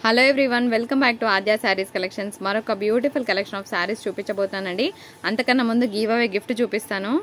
hello everyone welcome back to Aadya Saris collections మరొక beautiful collection of saris చూపించబోతానండి అంతకన్నా ముందు గివ్ అవే గిఫ్ట్ చూపిస్తాను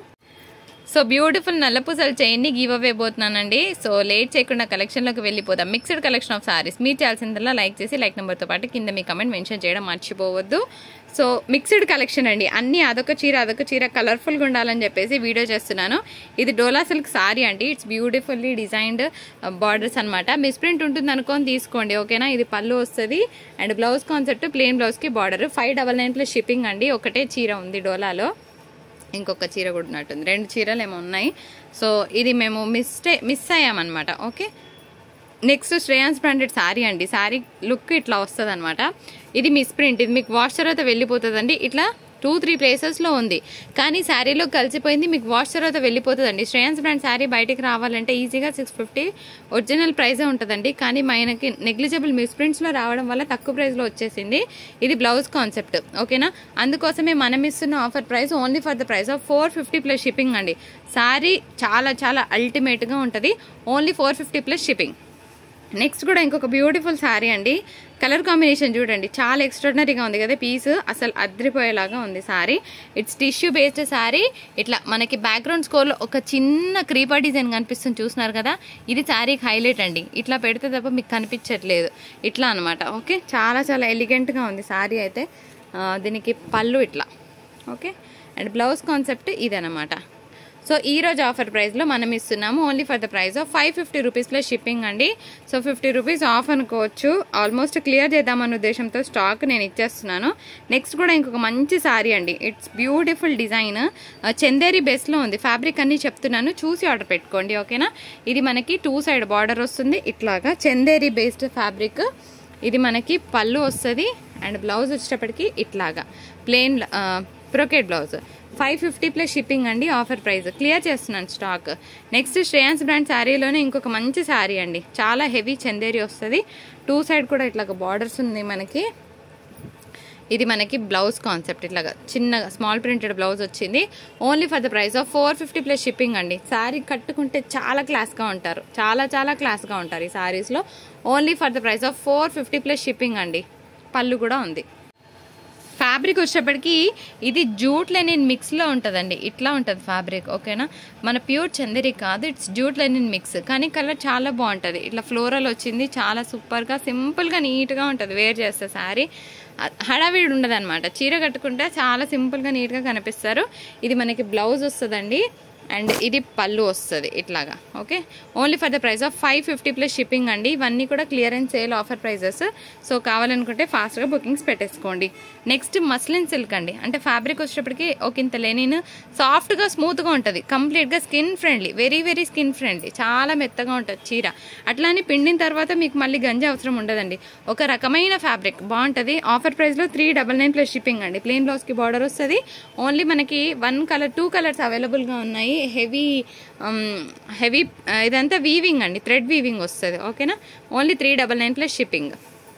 సో బ్యూటిఫుల్ నల్లపూసలు చైన్ని గివ్ అవే పోతున్నానండి సో లేట్ చేయకుండా కలెక్షన్లోకి వెళ్ళిపోదాం మిక్స్డ్ కలెక్షన్ ఆఫ్ సారీస్ మీరు చేయాల్సిందల్లా లైక్ చేసి లైక్ నెంబర్తో పాటు కింద మీ కమెంట్ మెన్షన్ చేయడం మర్చిపోవద్దు సో మిక్స్డ్ కలెక్షన్ అండి అన్ని అదొక చీర అదొక చీర కలర్ఫుల్గా ఉండాలని చెప్పేసి వీడియో చేస్తున్నాను ఇది డోలా సిల్క్ సారీ అండి ఇట్స్ బ్యూటిఫుల్లీ డిజైన్డ్ బార్డర్స్ అనమాట మిస్ప్రింట్ ఉంటుంది అనుకొని తీసుకోండి ఓకేనా ఇది పళ్ళు వస్తుంది అండ్ బ్లౌజ్ కాన్సెప్ట్ ప్లెయిన్ బ్లౌజ్కి border five double nine plus shipping అండి ఒకటే చీర ఉంది డోలాలో ఇంకొక చీర కూడా ఉన్నట్టుంది రెండు చీరలు ఏమో ఉన్నాయి సో ఇది మేము మిస్టే మిస్ అయ్యామన్నమాట okay next Shreyans branded sari అండి శారీ లుక్ ఇట్లా వస్తుంది అనమాట ఇది మిస్ ప్రింట్ ఇది మీకు వాష్ తర్వాత వెళ్ళిపోతుందండి ఇట్లా టూ త్రీ ప్లేసెస్లో ఉంది కానీ శారీలో కలిసిపోయింది మీకు వాష్ తర్వాత వెళ్ళిపోతుందండి శ్రేయాన్స్ బ్రాండ్ శారీ బయటికి రావాలంటే ఈజీగా సిక్స్ ఫిఫ్టీ ఒరిజినల్ ప్రైజే ఉంటుందండి కానీ మనకి నెగ్లిజిబుల్ మిస్ప్రింట్స్లో రావడం వల్ల తక్కువ ప్రైస్లో వచ్చేసింది ఇది బ్లౌజ్ కాన్సెప్ట్ ఓకేనా అందుకోసమే మనం ఇస్తున్న offer price only for the price of four fifty plus shipping అండి శారీ చాలా చాలా అల్టిమేట్గా ఉంటుంది only four fifty plus shipping next కూడా ఇంకొక బ్యూటిఫుల్ శారీ అండి కలర్ కాంబినేషన్ చూడండి చాలా ఎక్స్ట్రాడినరీగా ఉంది కదా పీస్ అసలు అద్రిపోయేలాగా ఉంది sari it's tissue based sari ఇట్లా మనకి బ్యాక్గ్రౌండ్ స్కోర్లో ఒక చిన్న క్రీపర్ డిజైన్ కనిపిస్తుంది చూస్తున్నారు కదా ఇది శారీకి హైలైట్ అండి ఇట్లా పెడితే తప్ప మీకు కనిపించట్లేదు ఇట్లా అనమాట ఓకే చాలా చాలా ఎలిగెంట్గా ఉంది శారీ అయితే దీనికి పళ్ళు ఇట్లా ఓకే అండ్ బ్లౌజ్ కాన్సెప్ట్ ఇదనమాట సో ఈ రోజు ఆఫర్ ప్రైస్లో మనం ఇస్తున్నాము only for the price of five fifty rupees plus shipping అండి సో ఫిఫ్టీ రూపీస్ ఆఫ్ అనుకోవచ్చు ఆల్మోస్ట్ క్లియర్ చేద్దామన్న ఉద్దేశంతో స్టాక్ నేను ఇచ్చేస్తున్నాను నెక్స్ట్ కూడా ఇంకొక మంచి సారీ అండి ఇట్స్ బ్యూటిఫుల్ డిజైన్ చందేరి బేస్లో ఉంది ఫ్యాబ్రిక్ అన్ని చెప్తున్నాను చూసి ఆర్డర్ పెట్టుకోండి ఓకేనా ఇది మనకి టూ సైడ్ బార్డర్ వస్తుంది ఇట్లాగా చందేరి బేస్డ్ ఫ్యాబ్రిక్ ఇది మనకి పళ్ళు వస్తుంది అండ్ బ్లౌజ్ వచ్చేటప్పటికి ఇట్లాగా plain brocade blouse five fifty plus shipping అండి ఆఫర్ ప్రైస్ క్లియర్ చేస్తున్నాను స్టాక్ నెక్స్ట్ శ్రేయాన్స్ బ్రాండ్ శారీలోనే ఇంకొక మంచి శారీ అండి చాలా హెవీ చందేరి వస్తుంది టూ సైడ్ కూడా ఇట్లా బార్డర్స్ ఉంది మనకి ఇది మనకి బ్లౌజ్ కాన్సెప్ట్ ఇట్లాగా చిన్నగా స్మాల్ ప్రింటెడ్ బ్లౌజ్ వచ్చింది only for the price of four fifty plus shipping అండి శారీ కట్టుకుంటే చాలా క్లాస్గా ఉంటారు చాలా చాలా క్లాస్గా ఉంటారు ఈ శారీస్లో only for the price of four fifty plus shipping అండి పళ్ళు కూడా ఉంది ఫ్యాబ్రిక్ వచ్చేటప్పటికి ఇది జూట్ లెనిన్ మిక్స్లో ఉంటుందండి ఇట్లా ఉంటుంది ఫ్యాబ్రిక్ ఓకేనా మన ప్యూర్ చందేరి కాదు ఇట్స్ జూట్ లెనిన్ మిక్స్ కానీ కలర్ చాలా బాగుంటుంది ఇట్లా ఫ్లోరల్ వచ్చింది చాలా సూపర్గా సింపుల్గా నీట్గా ఉంటుంది వేర్ చేస్తే శారీ హడావిడి ఉండదు అనమాట చీర కట్టుకుంటే చాలా సింపుల్గా నీట్గా కనిపిస్తారు ఇది మనకి బ్లౌజ్ వస్తుందండి అండ్ ఇది పళ్ళు వస్తుంది ఇట్లాగా okay only for the price of five fifty plus shipping అండి ఇవన్నీ కూడా clearance sale offer prices so కావాలనుకుంటే ఫాస్ట్గా బుకింగ్స్ పెట్టేసుకోండి నెక్స్ట్ మస్లిన్ సిల్క్ అండి అంటే ఫ్యాబ్రిక్ వచ్చేటప్పటికి ఒక ఇంత లెనిన్ సాఫ్ట్గా స్మూత్గా ఉంటుంది కంప్లీట్గా skin friendly very very skin friendly చాలా మెత్తగా ఉంటుంది చీర అట్లానే పిండిన తర్వాత మీకు మళ్ళీ గంజి అవసరం ఉండదండి ఒక రకమైన ఫ్యాబ్రిక్ బాగుంటుంది ఆఫర్ ప్రైస్లో three double nine plus shipping అండి ప్లెయిన్ బ్లౌజ్కి బార్డర్ వస్తుంది ఓన్లీ మనకి వన్ కలర్ టూ కలర్స్ అవైలబుల్గా ఉన్నాయి హెవీ హెవీ ఇదంతా వీవింగ్ అండి థ్రెడ్ వీవింగ్ వస్తుంది ఓకేనా only three double nine plus shipping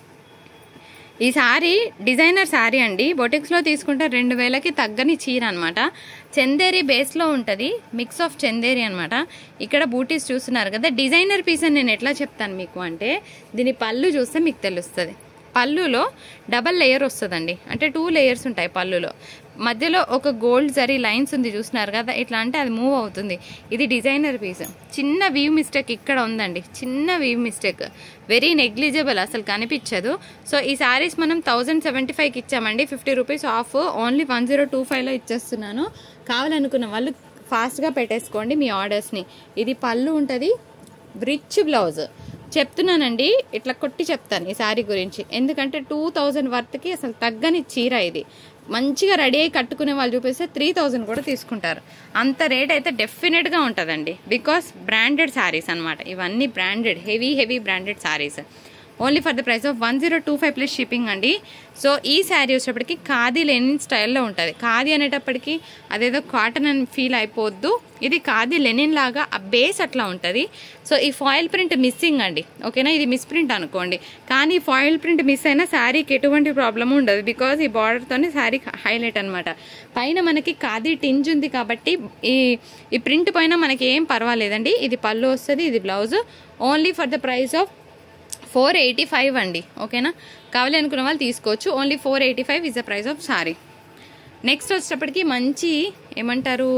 ఈ శారీ డిజైనర్ శారీ అండి బొటిక్స్లో తీసుకుంటే రెండు వేలకి తగ్గని చీర అనమాట చందేరి బేస్లో ఉంటుంది మిక్స్ ఆఫ్ చందేరి అనమాట ఇక్కడ బూటీస్ చూస్తున్నారు కదా డిజైనర్ పీస్ అని నేను ఎట్లా చెప్తాను మీకు అంటే దీని పళ్ళు చూస్తే మీకు తెలుస్తుంది పళ్ళులో డబల్ లేయర్ వస్తుందండి అంటే టూ లేయర్స్ ఉంటాయి పళ్ళులో మధ్యలో ఒక గోల్డ్ జరీ లైన్స్ ఉంది చూస్తున్నారు కదా ఇట్లా అంటే అది మూవ్ అవుతుంది ఇది డిజైనర్ పీస్ చిన్న వీవ్ మిస్టేక్ ఇక్కడ ఉందండి చిన్న వీవ్ మిస్టేక్ వెరీ నెగ్లిజిబుల్ అసలు కనిపించదు సో ఈ శారీస్ మనం థౌజండ్ సెవెంటీ ఫైవ్కి ఇచ్చామండి fifty rupees off only one zero two ఫైవ్లో ఇచ్చేస్తున్నాను కావాలనుకున్న వాళ్ళు ఫాస్ట్గా పెట్టేసుకోండి మీ ఆర్డర్స్ని ఇది పళ్ళు ఉంటుంది రిచ్ బ్లౌజ్ చెప్తున్నానండి ఇట్లా కొట్టి చెప్తాను ఈ శారీ గురించి ఎందుకంటే టూ థౌజండ్ వర్త్కి అసలు తగ్గని చీర ఇది మంచిగా రెడీ అయ్యి కట్టుకునే వాళ్ళు చూపిస్తే త్రీ థౌజండ్ కూడా తీసుకుంటారు అంత రేట్ అయితే డెఫినెట్గా ఉంటుందండి బికాస్ బ్రాండెడ్ శారీస్ అనమాట ఇవన్నీ branded heavy heavy branded saris only for the price of one zero two five plus shipping అండి సో ఈ శారీ వచ్చేటప్పటికి ఖాదీ లెనిన్ స్టైల్లో ఉంటుంది ఖాదీ అనేటప్పటికి అదేదో కాటన్ అని ఫీల్ అయిపోద్దు ఇది ఖాదీ లెనిన్ లాగా ఆ బేస్ అట్లా ఉంటుంది సో ఈ ఫాయిల్ ప్రింట్ మిస్సింగ్ అండి ఓకేనా ఇది మిస్ ప్రింట్ అనుకోండి కానీ ఫాయిల్ ప్రింట్ మిస్ అయినా శారీకి ఎటువంటి ప్రాబ్లం ఉండదు బికాజ్ ఈ బార్డర్తోనే శారీ హైలైట్ అనమాట పైన మనకి ఖాదీ టింజ్ ఉంది కాబట్టి ఈ ఈ ప్రింట్ పైన మనకి ఏం పర్వాలేదండి ఇది పళ్ళు వస్తుంది ఇది blouse only for the price of four eighty five అండి ఓకేనా కావాలి అనుకున్న వాళ్ళు తీసుకోవచ్చు only four eighty five is the price of sorry next వచ్చేటప్పటికి మంచి ఏమంటారు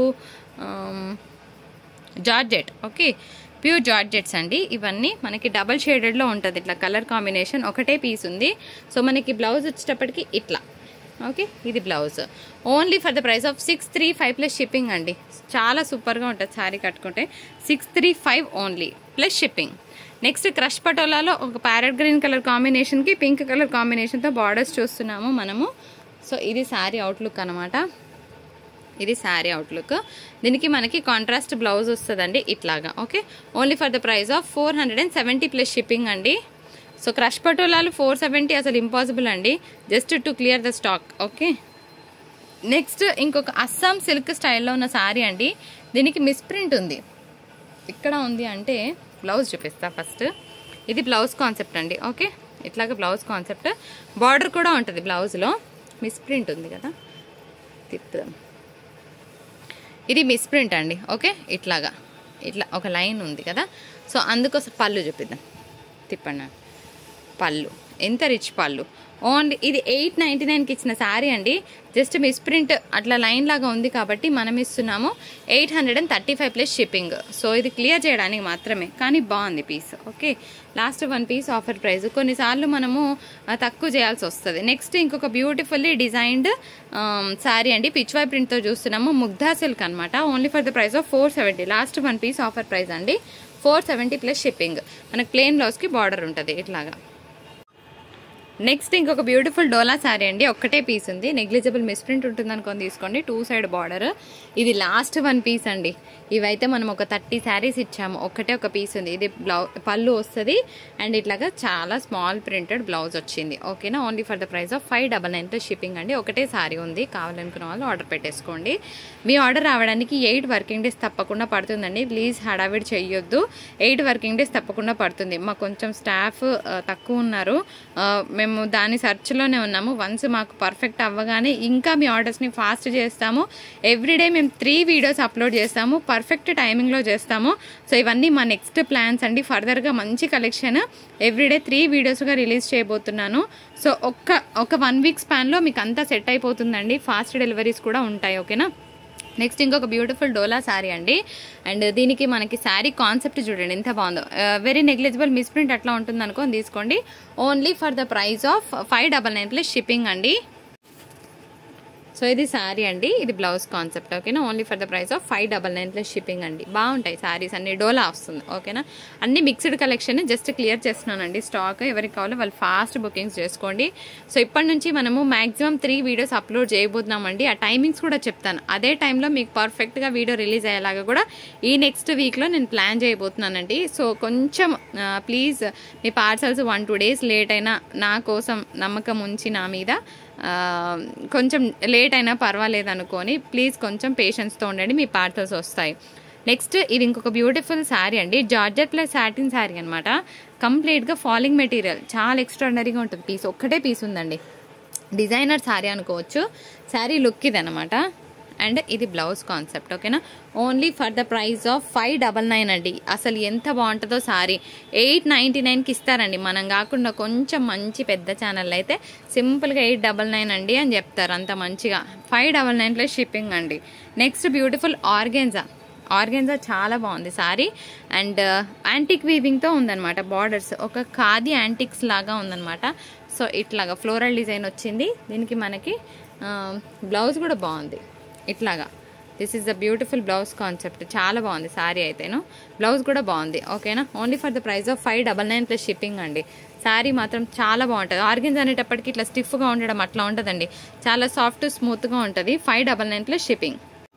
జార్జెట్ ఓకే ప్యూర్ జార్జెట్స్ అండి ఇవన్నీ మనకి డబల్ షేడెడ్లో ఉంటుంది ఇట్లా కలర్ కాంబినేషన్ ఒకటే పీస్ ఉంది సో మనకి బ్లౌజ్ వచ్చేటప్పటికి ఇట్లా ఓకే ఇది blouse only for the price of six three five plus shipping అండి చాలా సూపర్గా ఉంటుంది శారీ కట్టుకుంటే six three five only plus shipping next crush పటోలాలో ఒక ప్యారెట్ గ్రీన్ కలర్ కాంబినేషన్కి పింక్ కలర్ కాంబినేషన్తో బార్డర్స్ చూస్తున్నాము మనము సో ఇది శారీ అవుట్లుక్ అనమాట ఇది శారీ అవుట్లుక్ దీనికి మనకి కాంట్రాస్ట్ బ్లౌజ్ వస్తుందండి ఇట్లాగా okay only for the price of four hundred and seventy plus shipping అండి సో క్రష్ పటోలాలు ఫోర్ సెవెంటీ అసలు ఇంపాసిబుల్ అండి just to clear the stock okay next ఇంకొక అస్సాం సిల్క్ స్టైల్లో ఉన్న శారీ అండి దీనికి మిస్ప్రింట్ ఉంది ఇక్కడ ఉంది అంటే బ్లౌజ్ చూపిస్తా ఫస్ట్ ఇది బ్లౌజ్ కాన్సెప్ట్ అండి ఓకే ఇట్లాగా బ్లౌజ్ కాన్సెప్ట్ బార్డర్ కూడా ఉంటుంది బ్లౌజ్లో మిస్ప్రింట్ ఉంది కదా తిప్పుదాం ఇది మిస్ప్రింట్ అండి ఓకే ఇట్లాగా ఇట్లా ఒక లైన్ ఉంది కదా సో అందుకోసం పళ్ళు చూపిద్దాం తిప్పండి పళ్ళు ఎంత రిచ్ పళ్ళు ఓన్లీ ఇది ఎయిట్ నైంటీ నైన్కి ఇచ్చిన శారీ అండి జస్ట్ మిస్ప్రింట్ అట్లా లైన్ లాగా ఉంది కాబట్టి మనం ఇస్తున్నాము eight hundred and thirty five plus shipping so ఇది క్లియర్ చేయడానికి మాత్రమే కానీ బాగుంది piece okay last one piece offer price కొన్నిసార్లు మనము ఆ, తక్కువ చేయాల్సి వస్తుంది నెక్స్ట్ ఇంకొక బ్యూటిఫుల్లీ డిజైన్డ్ శారీ అండి పిచ్వై ప్రింట్తో చూస్తున్నాము ముగ్ధా సిల్క్ అనమాట only for the price of four seventy last one piece offer price అండి ఫోర్ సెవెంటీ ప్లస్ షిప్పింగ్ మనకి ప్లెయిన్ బ్లౌజ్కి బార్డర్ ఉంటుంది ఇట్లాగా నెక్స్ట్ ఇంకొక బ్యూటిఫుల్ డోలా శారీ అండి ఒక్కటే పీస్ ఉంది నెగ్లిజిబుల్ మిస్ప్రింట్ ఉంటుంది అనుకొని తీసుకోండి టూ సైడ్ బార్డర్ ఇది లాస్ట్ వన్ పీస్ అండి ఇవైతే మనం ఒక థర్టీ శారీస్ ఇచ్చాము ఒక్కటే ఒక పీస్ ఉంది ఇది బ్లౌ పళ్ళు వస్తుంది అండ్ ఇట్లాగా చాలా స్మాల్ ప్రింటెడ్ బ్లౌజ్ వచ్చింది ఓకేనా only for the price of five double nine shipping అండి ఒకటే శారీ ఉంది కావాలనుకున్న వాళ్ళు ఆర్డర్ పెట్టేసుకోండి మీ ఆర్డర్ రావడానికి ఎయిట్ వర్కింగ్ డేస్ తప్పకుండా పడుతుందండి ప్లీజ్ హడావిడి చెయ్యొద్దు ఎయిట్ వర్కింగ్ డేస్ తప్పకుండా పడుతుంది మాకు కొంచెం స్టాఫ్ తక్కువ ఉన్నారు ఆ, మేము దాని సెర్చ్లోనే ఉన్నాము వన్స్ మాకు పర్ఫెక్ట్ అవ్వగానే ఇంకా మీ ఆర్డర్స్ని ఫాస్ట్ చేస్తాము ఎవ్రీడే మేము త్రీ వీడియోస్ అప్లోడ్ చేస్తాము పర్ఫెక్ట్ టైమింగ్లో చేస్తాము సో ఇవన్నీ మా నెక్స్ట్ ప్లాన్స్ అండి ఫర్దర్గా మంచి కలెక్షన్ ఎవ్రీడే త్రీ వీడియోస్గా రిలీజ్ చేయబోతున్నాను సో ఒక్క ఒక వన్ వీక్ స్పాన్లో మీకు అంతా సెట్ అయిపోతుందండి ఫాస్ట్ డెలివరీస్ కూడా ఉంటాయి ఓకేనా నెక్స్ట్ ఇంకొక బ్యూటిఫుల్ డోలా శారీ అండి అండ్ దీనికి మనకి శారీ కాన్సెప్ట్ చూడండి ఎంత బాగుందో వెరీ నెగ్లిజిబుల్ మిస్ప్రింట్ అట్లా ఉంటుంది అనుకోని తీసుకోండి only for the price of five double nine plus shipping అండి సో ఇది శారీ అండి ఇది బ్లౌజ్ కాన్సెప్ట్ ఓకేనా only for the price of five double nine plus shipping అండి బాగుంటాయి శారీస్ అన్ని డోలా వస్తుంది ఓకేనా అన్ని మిక్స్డ్ కలెక్షన్ జస్ట్ క్లియర్ చేస్తున్నానండి స్టాక్ ఎవరికి కావాలో వాళ్ళు ఫాస్ట్ బుకింగ్స్ చేసుకోండి సో ఇప్పటి నుంచి మనము మాక్సిమం త్రీ వీడియోస్ అప్లోడ్ చేయబోతున్నామండి ఆ టైమింగ్స్ కూడా చెప్తాను అదే టైంలో మీకు పర్ఫెక్ట్గా వీడియో రిలీజ్ అయ్యేలాగా కూడా ఈ నెక్స్ట్ వీక్లో నేను ప్లాన్ చేయబోతున్నానండి సో కొంచెం ప్లీజ్ మీ parcels one two days late అయినా నా కోసం నమ్మకం ఉంచి నా మీద ఆ, కొంచెం లేట్ అయినా పర్వాలేదు అనుకొని ప్లీజ్ కొంచెం పేషెన్స్తో ఉండండి మీ పార్సల్స్ వస్తాయి నెక్స్ట్ ఇది ఇంకొక బ్యూటిఫుల్ శారీ అండి జార్జెట్ ప్లస్ సాటిన్ శారీ అనమాట కంప్లీట్గా ఫాలింగ్ మెటీరియల్ చాలా ఎక్స్ట్రాడనరీగా ఉంటుంది పీస్ ఒక్కటే పీస్ ఉందండి డిజైనర్ శారీ అనుకోవచ్చు శారీ లుక్ ఇది అనమాట అండ్ ఇది బ్లౌజ్ కాన్సెప్ట్ ఓకేనా only for the price of five double nine అండి అసలు ఎంత బాగుంటుందో సారీ ఎయిట్ నైంటీ నైన్కి ఇస్తారండి మనం కాకుండా కొంచెం మంచి పెద్ద ఛానల్ అయితే సింపుల్గా ఎయిట్ డబల్ నైన్ అండి అని చెప్తారు అంత మంచిగా five double nine plus shipping అండి నెక్స్ట్ బ్యూటిఫుల్ ఆర్గెన్జా ఆర్గెన్జా చాలా బాగుంది సారీ అండ్ యాంటిక్ వీవింగ్తో ఉందన్నమాట బార్డర్స్ ఒక ఖాదీ యాంటిక్స్ లాగా ఉందన్నమాట సో ఇట్లాగా ఫ్లోరల్ డిజైన్ వచ్చింది దీనికి మనకి బ్లౌజ్ కూడా బాగుంది ఇట్లాగా this is the beautiful blouse concept చాలా బాగుంది సారీ అయితేను బ్లౌజ్ కూడా బాగుంది ఓకేనా only for the price of five double nine plus shipping అండి శారీ మాత్రం చాలా బాగుంటుంది ఆర్గెన్స్ అనేటప్పటికి ఇట్లా స్టిఫ్గా ఉండడం అట్లా ఉంటుందండి చాలా సాఫ్ట్ స్మూత్గా ఉంటుంది five double nine plus shipping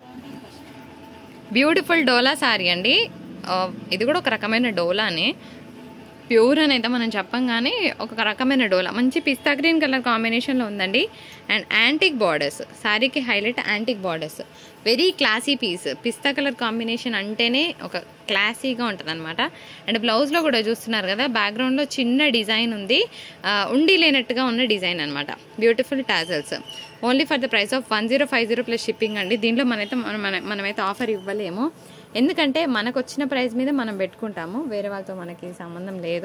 beautiful dola sari అండి ఆ, ఇది కూడా ఒక రకమైన డోలానే ప్యూర్ అని అయితే మనం చెప్పంగానే ఒక రకమైన డోలా మంచి పిస్తా గ్రీన్ కలర్ కాంబినేషన్లో ఉందండి అండ్ యాంటిక్ బార్డర్స్ శారీకి highlight antique borders very classy piece పిస్తా కలర్ కాంబినేషన్ అంటేనే ఒక క్లాసీగా ఉంటుంది అనమాట అండ్ బ్లౌజ్లో కూడా చూస్తున్నారు కదా బ్యాక్గ్రౌండ్లో చిన్న డిజైన్ ఉంది ఆ, ఉండి లేనట్టుగా ఉన్న డిజైన్ అనమాట beautiful tassels only for the price of one zero five zero plus shipping అండి దీంట్లో మనైతే మన మన- మనమైతే ఆఫర్ ఇవ్వలేము ఎందుకంటే మనకు వచ్చిన ప్రైస్ మీద మనం పెట్టుకుంటాము వేరే వాళ్ళతో మనకి సంబంధం లేదు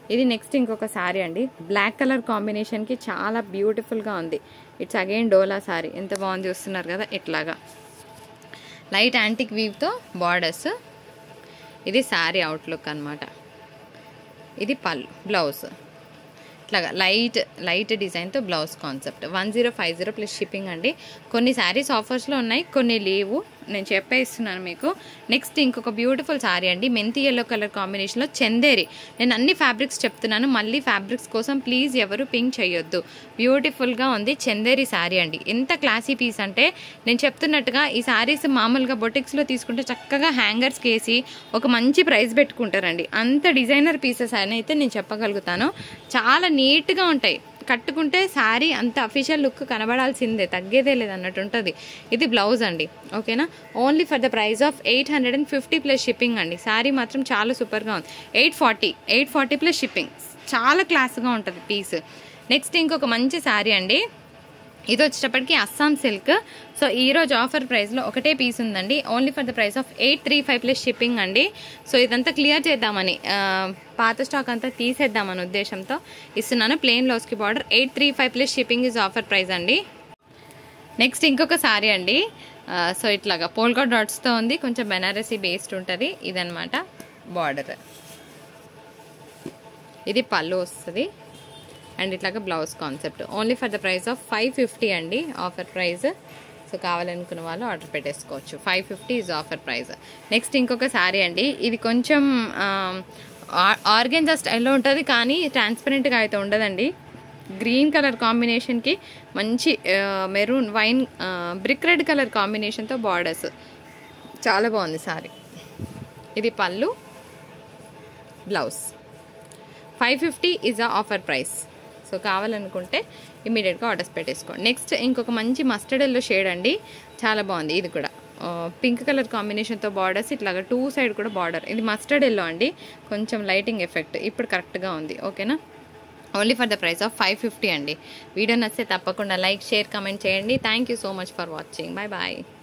ఇది నెక్స్ట్ ఇంకొక శారీ అండి బ్లాక్ కలర్ కాంబినేషన్కి చాలా బ్యూటిఫుల్గా ఉంది ఇట్స్ అగైన్ డోలా శారీ ఎంత బాగుంది చూస్తున్నారు కదా ఇట్లాగా లైట్ యాంటిక్ వీవ్తో బార్డర్స్ ఇది శారీ అవుట్లుక్ అనమాట ఇది పళ్ళు బ్లౌజ్ ఇట్లాగా లైట్ లైట్ డిజైన్తో blouse concept one zero five zero plus shipping అండి కొన్ని శారీస్ ఆఫర్స్లో ఉన్నాయి కొన్ని లేవు నేను చెప్పేస్తున్నాను మీకు నెక్స్ట్ ఇంకొక బ్యూటిఫుల్ శారీ అండి మెంతి ఎల్లో కలర్ కాంబినేషన్లో చందేరి నేను అన్ని ఫ్యాబ్రిక్స్ చెప్తున్నాను మళ్ళీ ఫ్యాబ్రిక్స్ కోసం ప్లీజ్ ఎవరు పింక్ చేయొద్దు బ్యూటిఫుల్గా ఉంది చందేరి శారీ అండి ఎంత క్లాసీ పీస్ అంటే నేను చెప్తున్నట్టుగా ఈ శారీస్ మామూలుగా బొటిక్స్లో తీసుకుంటే చక్కగా హ్యాంగర్స్కి వేసి ఒక మంచి ప్రైస్ పెట్టుకుంటారండి అంత డిజైనర్ పీసెస్ అని అయితే నేను చెప్పగలుగుతాను చాలా నీట్గా ఉంటాయి కట్టుకుంటే శారీ అంత అఫీషియల్ లుక్ కనబడాల్సిందే తగ్గేదే లేదు అన్నట్టు ఉంటుంది ఇది బ్లౌజ్ అండి ఓకేనా only for the price of eight hundred and fifty plus shipping అండి శారీ మాత్రం చాలా సూపర్గా ఉంది eight forty eight forty plus shipping చాలా క్లాస్గా ఉంటుంది పీస్ నెక్స్ట్ ఇంకొక మంచి శారీ అండి ఇది వచ్చేటప్పటికి అస్సాం సిల్క్ సో ఈ రోజు ఆఫర్ ప్రైస్లో ఒకటే పీస్ ఉందండి only for the price of eight three five plus shipping అండి సో ఇదంతా క్లియర్ చేద్దామని ఆ, పాత స్టాక్ అంతా తీసేద్దామని ఉద్దేశంతో ఇస్తున్నాను ప్లెయిన్ లోస్కి border eight three five plus shipping is offer price అండి నెక్స్ట్ ఇంకొక సారీ అండి ఆ, సో ఇట్లాగా పోల్కా డాట్స్తో ఉంది కొంచెం బెనారసీ బేస్డ్ ఉంటుంది ఇదనమాట బార్డర్ ఇది పళ్ళు వస్తుంది అండ్ ఇట్లాగా blouse concept only for the price of five fifty అండి ఆఫర్ ప్రైస్ సో కావాలనుకున్న వాళ్ళు ఆర్డర్ పెట్టేసుకోవచ్చు five fifty is offer price next ఇంకొక శారీ అండి ఇది కొంచెం ఆర్గెన్జా స్టైల్లో ఉంటుంది కానీ ట్రాన్స్పరెంట్గా అయితే ఉండదండి గ్రీన్ కలర్ కాంబినేషన్కి మంచి maroon wine brick red colour కాంబినేషన్తో బార్డర్స్ చాలా బాగుంది సారీ ఇది pallu blouse five fifty is a offer price so కావాలనుకుంటే ఇమీడియట్గా ఆర్డర్స్ పెట్టేసుకోండి నెక్స్ట్ ఇంకొక మంచి మస్టర్డ్ ఎల్లో షేడ్ అండి చాలా బాగుంది ఇది కూడా పింక్ కలర్ కాంబినేషన్తో బార్డర్స్ ఇట్లాగా టూ సైడ్ కూడా బార్డర్ ఇది మస్టర్డ్ ఎల్లో అండి కొంచెం లైటింగ్ ఎఫెక్ట్ ఇప్పుడు కరెక్ట్గా ఉంది ఓకేనా only for the price of five fifty అండి వీడియో నచ్చితే తప్పకుండా లైక్ షేర్ కమెంట్ చేయండి thank you so much for watching bye bye